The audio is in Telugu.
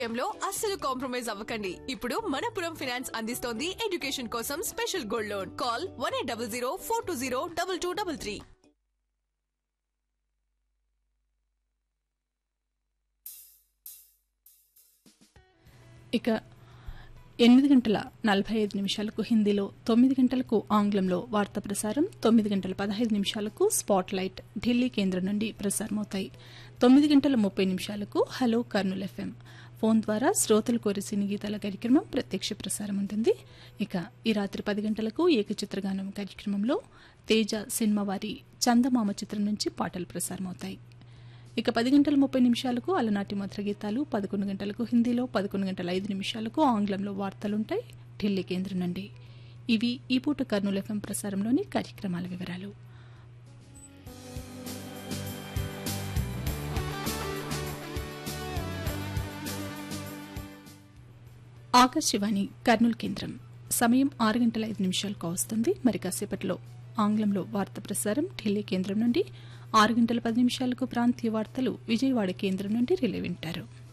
లో అస్సలు కాంప్రమైజ్ అవ్వకండి ఇప్పుడు మనపురం ఫినాన్స్ అందిస్తోంది ఎడ్యుకేషన్ కోసం special gold loan call one eight double zero four two zero double two double three ఇక ఎనిమిది గంటల నలభై ఐదు నిమిషాలకు హిందీలో తొమ్మిది గంటలకు ఆంగ్లంలో వార్తా ప్రసారం తొమ్మిది గంటల పదహైదు నిమిషాలకు స్పాట్ లైట్ ఢిల్లీ కేంద్రం నుండి ప్రసారమవుతాయి తొమ్మిది గంటల ముప్పై నిమిషాలకు హలో కర్నూల్ ఎఫ్ఎం ఫోన్ ద్వారా శ్రోతలు కోరి సినీ గీతాల కార్యక్రమం ప్రత్యక్ష ప్రసారం ఉంటుంది ఇక ఈ రాత్రి పది గంటలకు ఏకచిత్రగానం కార్యక్రమంలో తేజ సినిమా వారి చందమామ చిత్రం నుంచి పాటలు ప్రసారమవుతాయి ఇక పది గంటల ముప్పై నిమిషాలకు అలనాటి మధుర గీతాలు పదకొండు గంటలకు హిందీలో పదకొండు గంటల ఐదు నిమిషాలకు ఆంగ్లంలో వార్తలుంటాయి ఢిల్లీ కేంద్రం నుండి ఇవి ఈ పూట కర్నూలు ఎఫ్ఎం ప్రసారంలోని కార్యక్రమాల వివరాలు ఆకాశవాణి కర్నూలు కేంద్రం సమయం ఆరు గంటల ఐదు నిమిషాలకు వస్తుంది మరి కాసేపట్లో ఆంగ్లంలో వార్త ప్రసారం ఢిల్లీ కేంద్రం నుండి ఆరు గంటల పది నిమిషాలకు ప్రాంతీయ వార్తలు విజయవాడ కేంద్రం నుండి రిలే వింటారు